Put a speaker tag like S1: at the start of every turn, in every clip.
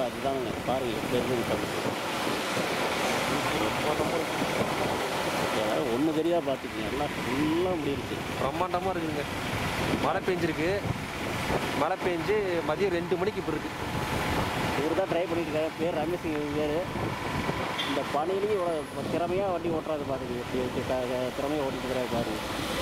S1: அதுதானுங்க பாருங்க எப்படி இருக்குன்னு பாருங்க. ஏதாவது ஒன்று தெரியா பார்த்துக்கங்க எல்லாம் ஃபுல்லாக முடியிருச்சு
S2: பிரம்மாண்டமாக இருக்குங்க மழை பெஞ்சிருக்கு மழை பெஞ்சு மதியம் ரெண்டு மணிக்கு இப்போ இருக்கு
S1: இவர் தான் ட்ரை பண்ணிட்டு இருக்காரு பேர் ரமேஷ் பேர் இந்த பணியிலையும் இவ்வளோ திறமையாக வண்டி ஓட்டுறாரு பாருங்க எப்படி எப்படி க- க- திறமையாக ஓட்டிட்டு இருக்கிறாரு பாருங்க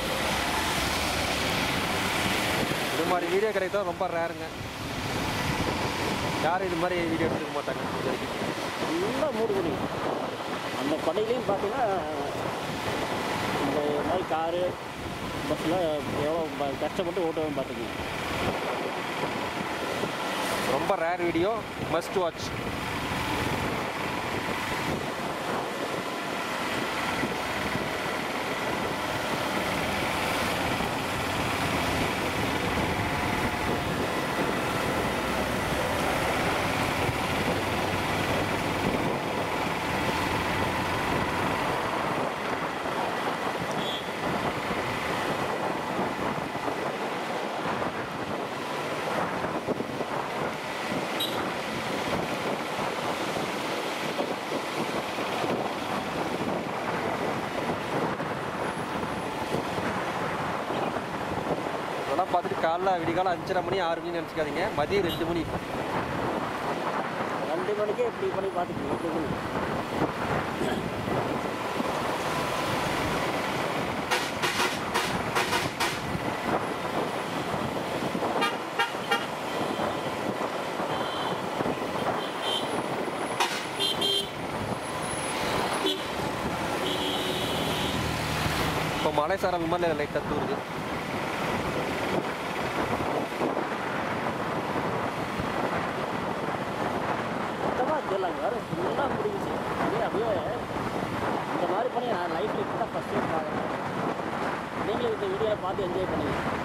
S2: இது மாதிரி வீடியோ கிடைத்தா ரொம்ப ரேருங்க யாரும் இது மாதிரி வீடியோ எடுத்துக்க மாட்டாங்க இது வரைக்கும்
S1: ஃபுல்லாக மூடு பண்ணி அந்த பணியிலையும் பார்த்தீங்கன்னா இந்த மாதிரி காரு பஸ்ஸில் எவ்வளோ ப- கஷ்டப்பட்டு ஓட்டுவேன் பார்த்துக்கங்க
S2: ரொம்ப ரேர் வீடியோ மஸ்ட் வாட்ச் இதெல்லாம் பார்த்துட்டு காலைல விடிகாலம் அஞ்சரை மணி ஆறு மணி நினச்சிக்காதீங்க மதியம் ரெண்டு மணி
S1: ரெண்டு மணிக்கே இப்படி பண்ணி பார்த்துக்கங்க எப்படி இருக்குன்னு.
S2: இப்போ மலை சாரல் மாதிரி லைட்டாக தூருது
S1: சுத்தமாக தெரியலங்க வேறு ஃபுல்லாக முடிஞ்சிச்சு அப்படியே அப்படியே இந்த மாதிரி பண்ணி நான் லைஃப்பில் இப்போ தான் ஃபஸ்ட் டைம் பார்க்குறேன் நீங்களும் இந்த வீடியோவை பார்த்து என்ஜாய் பண்ணுங்க